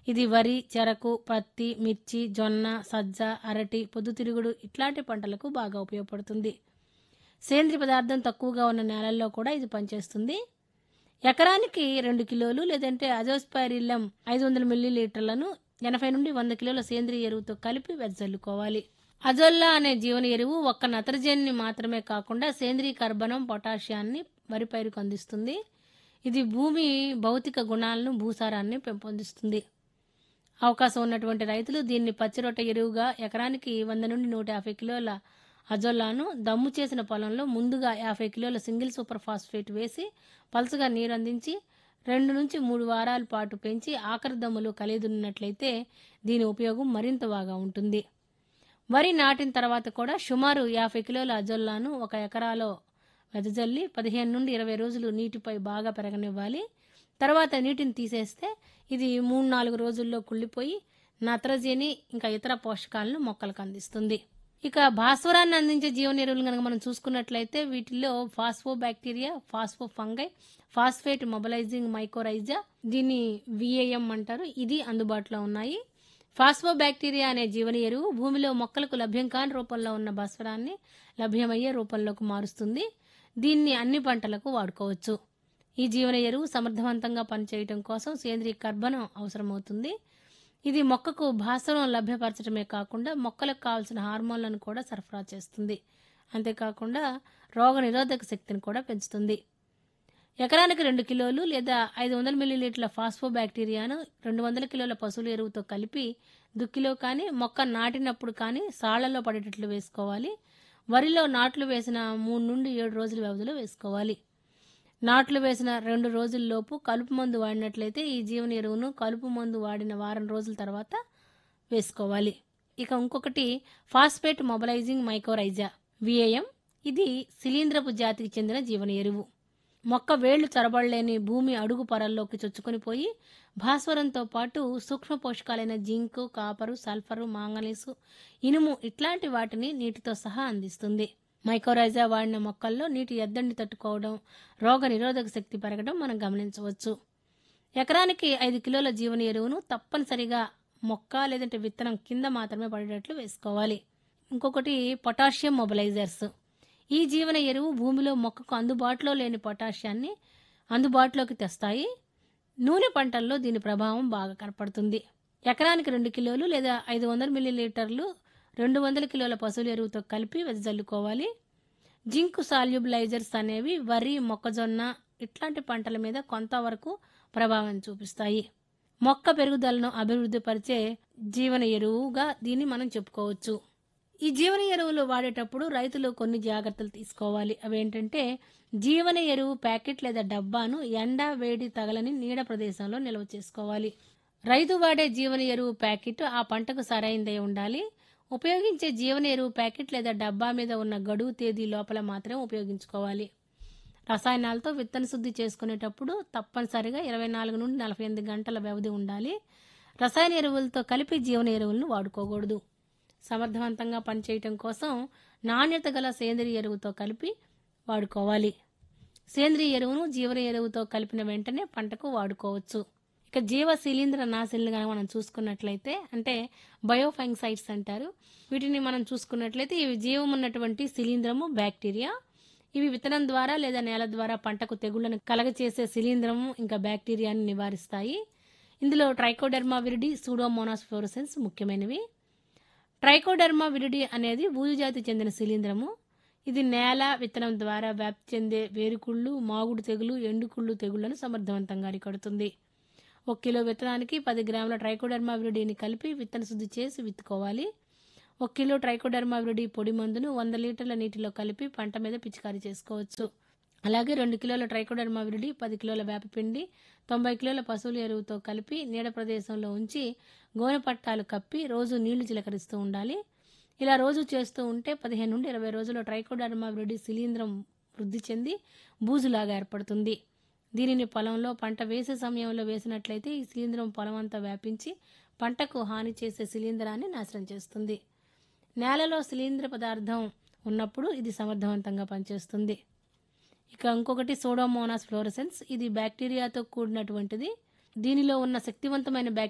ఇది వరి చెరకు పత్తి మిర్చి జొన్న సజ్జ అరటి పొద్దుతిరుగుడు ఇట్లాంటి పంటలకు బాగా ఉపయోగపడుతుంది సేంద్రియ పదార్థం తక్కువగా ఉన్న నేలల్లో కూడా ఇది పనిచేస్తుంది ఎకరానికి రెండు కిలోలు లేదంటే అజోస్పైరిల్లం ఐదు వందల మిల్లీలీటర్లను ఎనభై నుండి వంద కిలోల సేంద్రియ ఎరువుతో కలిపి వెదజల్లుకోవాలి అజోల్లా అనే జీవన ఎరువు ఒక్క నత్రజనిని మాత్రమే కాకుండా సేంద్రియ కర్బనం పొటాషియాన్ని వరి పైరుకు అందిస్తుంది ఇది భూమి భౌతిక గుణాలను భూసారాన్ని పెంపొందిస్తుంది అవకాశం ఉన్నటువంటి రైతులు దీన్ని పచ్చిరొట్ట ఎరువుగా ఎకరానికి వంద నుండి నూట యాభై కిలోల అజొల్లాను దమ్ము చేసిన పొలంలో ముందుగా యాభై కిలోల సింగిల్ సూపర్ ఫాస్ఫేట్ వేసి పలుచగా నీరు అందించి రెండు నుంచి మూడు వారాల పాటు పెంచి ఆఖరి దమ్ములు కలిదున్నట్లయితే దీని ఉపయోగం మరింత బాగా ఉంటుంది వరి నాటిన తర్వాత కూడా సుమారు యాభై కిలోల అజొల్లాను ఒక ఎకరాలో వెదజల్లి పదిహేను నుండి ఇరవై రోజులు నీటిపై బాగా పెరగనివ్వాలి తర్వాత నీటిని తీసేస్తే ఇది మూడు నాలుగు రోజుల్లో కుళ్ళిపోయి నత్రజని ఇంకా ఇతర పోషకాలను మొక్కలకు అందిస్తుంది ఇక భాస్వరాన్ని అందించే జీవన ఎరువులు కనుక మనం చూసుకున్నట్లయితే వీటిల్లో phospho bacteria phospho fungi phosphate mobilizing mycorrhiza దీన్ని విఏఎం అంటారు ఇది అందుబాటులో ఉన్నాయి ఫాస్ఫో బ్యాక్టీరియా అనే జీవన ఎరువు భూమిలో మొక్కలకు లభ్యం కాని రూపంలో ఉన్న భాస్వరాన్ని లభ్యమయ్యే రూపంలోకి మారుస్తుంది దీన్ని అన్ని పంటలకు వాడుకోవచ్చు ఈ జీవన ఎరువు సమర్థవంతంగా పనిచేయటం కోసం సేంద్రీయ కర్బనం అవసరమవుతుంది ఇది మొక్కకు భాస్వరం లభ్యపరచడమే కాకుండా మొక్కలకు కావాల్సిన హార్మోన్లను కూడా సరఫరా చేస్తుంది అంతేకాకుండా రోగ నిరోధక శక్తిని కూడా పెంచుతుంది ఎకరానికి రెండు కిలోలు లేదా ఐదు వందల మిల్లీలీటర్ల ఫాస్ఫో బ్యాక్టీరియాను రెండు వందల కిలోల పశువుల ఎరువుతో కలిపి దుక్కిలో కానీ మొక్క నాటినప్పుడు కానీ సాళ్లలో పడేటట్లు వేసుకోవాలి వరిలో నాట్లు వేసిన మూడు నుండి ఏడు రోజుల వ్యవధిలో వేసుకోవాలి నాట్లు వేసిన రెండు రోజుల్లోపు కలుపు మందు వాడినట్లయితే ఈ జీవన ఎరువును కలుపు మందు వాడిన వారం రోజుల తర్వాత వేసుకోవాలి ఇక ఇంకొకటి ఫాస్ఫేట్ మొబలైజింగ్ మైకోరైజా విఏఎం ఇది శిలీంద్రపు జాతికి చెందిన జీవన ఎరువు మొక్క వేళ్లు చొరబడలేని భూమి అడుగు పొరల్లోకి చొచ్చుకొని పోయి భాస్వరంతో పాటు సూక్ష్మ పోషకాలైన జింక్ కాపరు సల్ఫరు మాంగనీసు ఇనుము ఇట్లాంటి వాటిని నీటితో సహా అందిస్తుంది మైకోరైజా వాడిన మొక్కల్లో నీటి ఎద్దండి తట్టుకోవడం రోగ నిరోధక శక్తి పెరగడం మనం గమనించవచ్చు ఎకరానికి ఐదు కిలోల జీవన ఎరువును తప్పనిసరిగా మొక్క లేదంటే విత్తనం కింద మాత్రమే పడేటట్లు వేసుకోవాలి ఇంకొకటి పొటాషియం మొబలైజర్స్ ఈ జీవన ఎరువు భూమిలో మొక్కకు అందుబాటులో లేని పొటాషియాన్ని అందుబాటులోకి తెస్తాయి నూనె పంటల్లో దీని ప్రభావం బాగా కనపడుతుంది ఎకరానికి రెండు కిలోలు లేదా ఐదు వందల మిల్లీలీటర్లు రెండు వందల కిలోల పశువుల ఎరువుతో కలిపి వెదజల్లుకోవాలి జింక్ సాల్యుబిలైజర్స్ అనేవి వరి మొక్కజొన్న ఇట్లాంటి పంటల మీద కొంతవరకు ప్రభావం చూపిస్తాయి మొక్క పెరుగుదలను అభివృద్ధి పరిచే జీవన ఎరువుగా దీన్ని మనం చెప్పుకోవచ్చు ఈ జీవన ఎరువులు వాడేటప్పుడు రైతులు కొన్ని జాగ్రత్తలు తీసుకోవాలి అవేంటంటే జీవన ఎరువు ప్యాకెట్ లేదా డబ్బాను ఎండ వేడి తగలని నీడ ప్రదేశంలో నిల్వ చేసుకోవాలి రైతు వాడే జీవన ఎరువు ప్యాకెట్ ఆ పంటకు సరైనదై ఉండాలి ఉపయోగించే జీవన ఎరువు ప్యాకెట్ లేదా డబ్బా మీద ఉన్న గడువు తేదీ లోపల మాత్రమే ఉపయోగించుకోవాలి రసాయనాలతో విత్తన శుద్ధి చేసుకునేటప్పుడు తప్పనిసరిగా ఇరవై నాలుగు నుండి నలభై ఎనిమిది గంటల వ్యవధి ఉండాలి రసాయన ఎరువులతో కలిపి జీవన ఎరువులను వాడుకోకూడదు సమర్థవంతంగా పనిచేయటం కోసం నాణ్యత గల సేంద్రియ ఎరువుతో కలిపి వాడుకోవాలి సేంద్రియ ఎరువును జీవన ఎరువుతో కలిపిన వెంటనే పంటకు వాడుకోవచ్చు ఇక జీవ శిలీంద్ర నాశిల్ని కనుక మనం చూసుకున్నట్లయితే అంటే బయోఫైంగ్సైడ్స్ అంటారు వీటిని మనం చూసుకున్నట్లయితే ఇవి జీవం ఉన్నటువంటి శిలీంద్రము బ్యాక్టీరియా ఇవి విత్తనం ద్వారా లేదా నేల ద్వారా పంటకు తెగుళ్లను కలగచేసే శిలీంద్రము ఇంకా బ్యాక్టీరియాని నివారిస్తాయి ఇందులో ట్రైకోడెర్మా విరిడి సూడోమోనాస్ ఫ్లోరసెన్స్ ముఖ్యమైనవి ట్రైకోడెర్మా విరిడి అనేది ఊజుజాతి చెందిన శిలీంద్రము ఇది నేల విత్తనం ద్వారా వ్యాప్తి చెందే వేరుకుళ్ళు మాగుడు తెగులు ఎండుకుళ్ళు తెగుళ్లను సమర్థవంతంగా అరికడుతుంది ఒక కిలో విత్తనానికి పది గ్రాముల ట్రైకోడెర్మా విరిడిని కలిపి విత్తన శుద్ధి చేసి విత్తుకోవాలి ఒక కిలో ట్రైకోడెర్మా విరిడి పొడి మందును వంద లీటర్ల నీటిలో కలిపి పంట మీద పిచికారీ చేసుకోవచ్చు అలాగే రెండు కిలోల ట్రైకోడెర్మా విరిడి పది కిలోల వేపపిండి తొంభై కిలోల పశువుల ఎరువుతో కలిపి నీడ ప్రదేశంలో ఉంచి గోనె పట్టాలు కప్పి రోజు నీళ్లు చిలకరిస్తూ ఉండాలి ఇలా రోజు చేస్తూ ఉంటే పదిహేను నుండి ఇరవై రోజుల్లో ట్రైకోడర్మా విరిడి శిలీంద్రం వృద్ధి చెంది బూజులాగా ఏర్పడుతుంది దీనిని పొలంలో పంట వేసే సమయంలో వేసినట్లయితే ఈ శిలీంద్రం పొలం అంతా వ్యాపించి పంటకు హాని చేసే శిలీంధ్రాన్ని నాశనం చేస్తుంది నేలలో శిలీంద్ర పదార్థం ఉన్నప్పుడు ఇది సమర్థవంతంగా పనిచేస్తుంది ఇక ఇంకొకటి సోడోమోనాస్ ఫ్లోరసెన్స్ ఇది బ్యాక్టీరియాతో కూడినటువంటిది దీనిలో ఉన్న శక్తివంతమైన